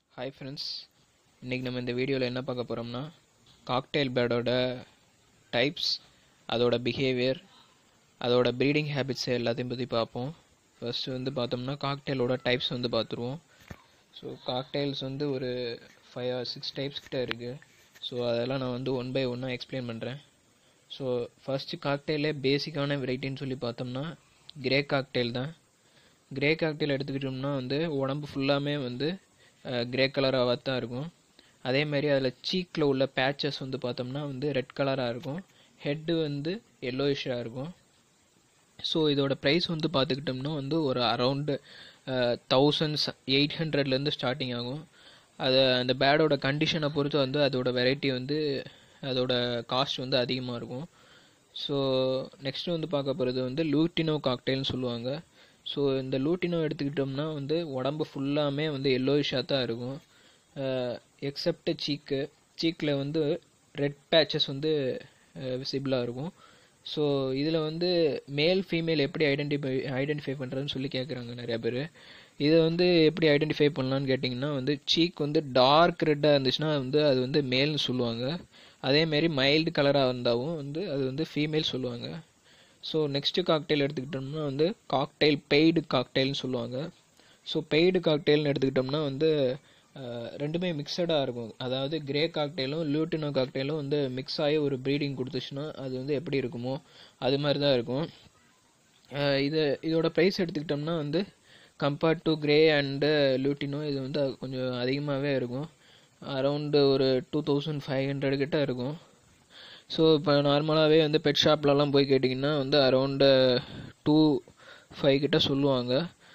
hi friends இன்றைக்கி நம்ம இந்த வீடியோவில் என்ன பார்க்க போகிறோம்னா காக்டெயில் பேர்டோட டைப்ஸ் அதோட பிஹேவியர் அதோட ப்ரீடிங் ஹேபிட்ஸ் எல்லாத்தையும் பற்றி பார்ப்போம் ஃபர்ஸ்ட் வந்து பார்த்தோம்னா காக்டெயிலோட டைப்ஸ் வந்து பார்த்துருவோம் ஸோ காக்டெயில்ஸ் வந்து ஒரு ஃபைவ் ஆர் சிக்ஸ் டைப்ஸ் கிட்ட இருக்குது ஸோ அதெல்லாம் நான் வந்து ஒன் பை ஒன்னாக எக்ஸ்பிளைன் பண்ணுறேன் ஸோ ஃபர்ஸ்ட்டு காக்டெயிலே பேசிக்கான வெரைட்டின்னு சொல்லி பார்த்தோம்னா கிரே காக்டெயில் தான் கிரே காக்டெயில் எடுத்துக்கிட்டோம்னா வந்து உடம்பு ஃபுல்லாமே வந்து கிரே கலராக தான் இருக்கும் அதே மாதிரி அதில் சீக்கில் உள்ள பேச்சஸ் வந்து பார்த்தோம்னா வந்து ரெட் கலராக இருக்கும் ஹெட்டு வந்து எல்லோயிஷாக இருக்கும் ஸோ இதோட ப்ரைஸ் வந்து பார்த்துக்கிட்டோம்னா வந்து ஒரு அரவுண்டு தௌசண்ட்ஸ் எயிட் ஹண்ட்ரட்லேருந்து ஸ்டார்டிங் ஆகும் அது அந்த பேடோட கண்டிஷனை பொறுத்து வந்து அதோட வெரைட்டி வந்து அதோட காஸ்ட் வந்து அதிகமாக இருக்கும் ஸோ நெக்ஸ்ட் வந்து பார்க்க போகிறது வந்து லூட்டினோ காக்டெயில்னு சொல்லுவாங்க ஸோ இந்த லூட்டினோ எடுத்துக்கிட்டோம்னா வந்து உடம்பு ஃபுல்லாமே வந்து எல்லோயிஷாக தான் இருக்கும் எக்ஸப்ட் சீக்கு சீக்கில் வந்து ரெட் பேச்சஸ் வந்து விசிபிளாக இருக்கும் ஸோ இதில் வந்து மேல் ஃபீமேல் எப்படி ஐடென்டிஃபை ஐடென்டிஃபை பண்ணுறதுன்னு சொல்லி கேட்குறாங்க நிறைய பேர் இதை வந்து எப்படி ஐடென்டிஃபை பண்ணலான்னு கேட்டிங்கன்னா வந்து சீக் வந்து டார்க் ரெட்டாக இருந்துச்சுன்னா வந்து அது வந்து மேல்னு சொல்லுவாங்க அதேமாரி மைல்டு கலராக இருந்தாலும் வந்து அது வந்து ஃபீமேல் சொல்லுவாங்க ஸோ நெக்ஸ்ட்டு காக்டெயில் எடுத்துக்கிட்டோம்னா வந்து காக்டெயில் பெய்டு காக்டெயில்னு சொல்லுவாங்க ஸோ பெய்டு காக்டெயில்னு எடுத்துக்கிட்டோம்னா வந்து ரெண்டுமே மிக்சடாக இருக்கும் அதாவது கிரே காக்டெயிலும் லூட்டினோ காக்டெயிலும் வந்து மிக்ஸ் ஆகி ஒரு ப்ரீடிங் கொடுத்துச்சுன்னா அது வந்து எப்படி இருக்குமோ அது மாதிரி தான் இருக்கும் இது இதோட ப்ரைஸ் எடுத்துக்கிட்டோம்னா வந்து compared to grey and lutino இது வந்து கொஞ்சம் அதிகமாகவே இருக்கும் அரௌண்டு ஒரு டூ தௌசண்ட் ஃபைவ் ஹண்ட்ரட் கிட்ட இருக்கும் ஸோ இப்போ நார்மலாகவே வந்து பெட் ஷாப்லலாம் போய் கேட்டிங்கன்னா வந்து அரௌண்டு டூ ஃபைவ் கிட்ட சொல்லுவாங்க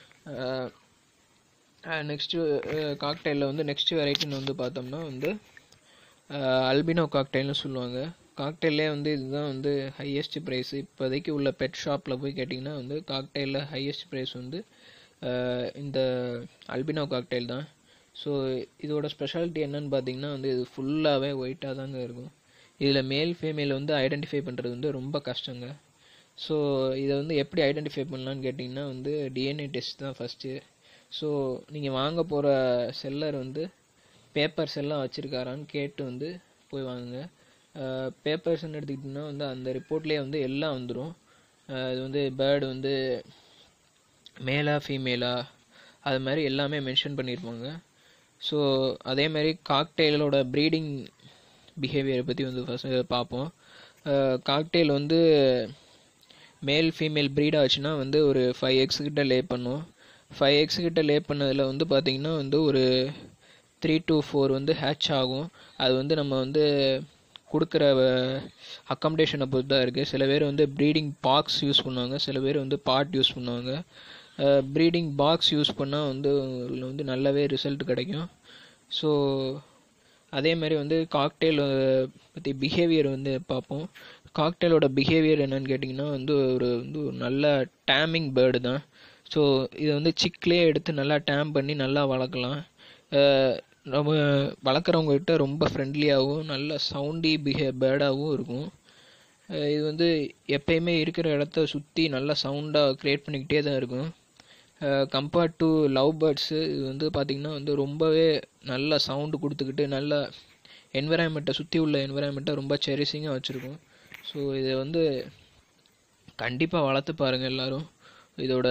நெக்ஸ்ட்டு காக்டெயிலில் வந்து நெக்ஸ்ட் வெரைட்டின்னு வந்து பார்த்தோம்னா வந்து அல்பினோ காக்டெயில்னு சொல்லுவாங்க காக்டெயிலே வந்து இதுதான் வந்து ஹையஸ்ட் ப்ரைஸ் இப்போதைக்கு உள்ள பெட் ஷாப்பில் போய் கேட்டிங்கன்னா வந்து காக்டெயிலில் ஹையஸ்ட் ப்ரைஸ் வந்து இந்த அல்பினோ காக்டெயில் தான் ஸோ இதோட ஸ்பெஷாலிட்டி என்னன்னு பார்த்தீங்கன்னா வந்து இது ஃபுல்லாகவே ஒயிட்டாக தாங்க இருக்கும் இதில் மேல் ஃபீமேல் வந்து ஐடென்டிஃபை பண்ணுறது வந்து ரொம்ப கஷ்டங்க ஸோ இதை வந்து எப்படி ஐடென்டிஃபை பண்ணலான்னு கேட்டிங்கன்னா வந்து டிஎன்ஏ டெஸ்ட் தான் ஃபஸ்ட்டு ஸோ நீங்கள் வாங்க போகிற செல்லர் வந்து பேப்பர்ஸ் எல்லாம் வச்சுருக்காரான்னு கேட்டு வந்து போய் வாங்குங்க பேப்பர்ஸ்ன்னு எடுத்துக்கிட்டிங்கன்னா வந்து அந்த ரிப்போர்ட்லேயே வந்து எல்லாம் வந்துடும் இது வந்து பேர்டு வந்து மேலா ஃபீமேலா அது மாதிரி எல்லாமே மென்ஷன் பண்ணியிருப்பாங்க ஸோ அதே மாதிரி காக்டெயிலோட ப்ரீடிங் பிஹேவியரை பற்றி வந்து ஃபஸ்ட்டு பார்ப்போம் காக்டெயில் வந்து மேல் ஃபீமேல் ப்ரீட் ஆச்சுன்னா வந்து ஒரு ஃபைவ் எக்ஸ் கிட்ட லே பண்ணும் ஃபைவ் எக்ஸ் கிட்ட லே பண்ணதில் வந்து பார்த்திங்கன்னா வந்து ஒரு த்ரீ டு ஃபோர் வந்து ஹேட்ச் ஆகும் அது வந்து நம்ம வந்து கொடுக்குற அக்காமடேஷனை பொறுத்து தான் இருக்குது சில பேர் வந்து ப்ரீடிங் பாக்ஸ் யூஸ் பண்ணுவாங்க சில பேர் வந்து பாட் யூஸ் பண்ணுவாங்க ப்ரீடிங் பாக்ஸ் யூஸ் பண்ணால் வந்து வந்து நல்லாவே ரிசல்ட் கிடைக்கும் ஸோ அதே மாதிரி வந்து காக்டெயில் பற்றி பிஹேவியர் வந்து பார்ப்போம் காக்டெயிலோட பிஹேவியர் என்னன்னு கேட்டிங்கன்னா வந்து ஒரு வந்து ஒரு நல்ல டேமிங் பேர்டு தான் ஸோ இதை வந்து சிக்லேயே எடுத்து நல்லா டேம் பண்ணி நல்லா வளர்க்கலாம் நம்ம வளர்க்குறவங்ககிட்ட ரொம்ப ஃப்ரெண்ட்லியாகவும் நல்ல சவுண்டி பிஹே பேர்டாகவும் இருக்கும் இது வந்து எப்பயுமே இருக்கிற இடத்த சுற்றி நல்லா சவுண்டாக க்ரியேட் பண்ணிக்கிட்டே தான் இருக்கும் கம்பேர்ட் டு லவ் பேர்ட்ஸு இது வந்து பார்த்திங்கன்னா வந்து ரொம்பவே நல்ல சவுண்டு கொடுத்துக்கிட்டு நல்ல என்விரான்மெண்ட்டை சுற்றி உள்ள என்விரான்மெண்ட்டை ரொம்ப செரிசிங்காக வச்சுருக்கும் ஸோ இதை வந்து கண்டிப்பாக வளர்த்து பாருங்கள் எல்லோரும் இதோட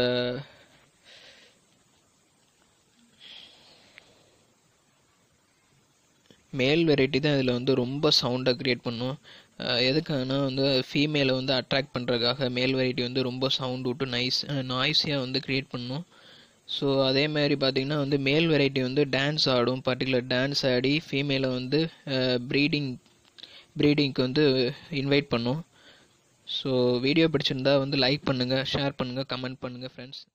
மேல் வெரைட்டி தான் இதில் வந்து ரொம்ப சவுண்டாக க்ரியேட் பண்ணும் எதுக்காகனா வந்து ஃபீமேலை வந்து அட்ராக்ட் பண்ணுறதுக்காக மேல் வெரைட்டி வந்து ரொம்ப சவுண்ட் விட்டு நைஸ் நாய்ஸியாக வந்து க்ரியேட் பண்ணும் ஸோ அதே மாதிரி பார்த்திங்கன்னா வந்து மேல் வெரைட்டி வந்து டான்ஸ் ஆடும் பர்டிகுலர் டான்ஸ் ஆடி ஃபீமேலை வந்து ப்ரீடிங் ப்ரீடிங்க்கு வந்து இன்வைட் பண்ணும் ஸோ வீடியோ பிடிச்சிருந்தா வந்து லைக் பண்ணுங்கள் ஷேர் பண்ணுங்கள் கமெண்ட் பண்ணுங்கள் ஃப்ரெண்ட்ஸ்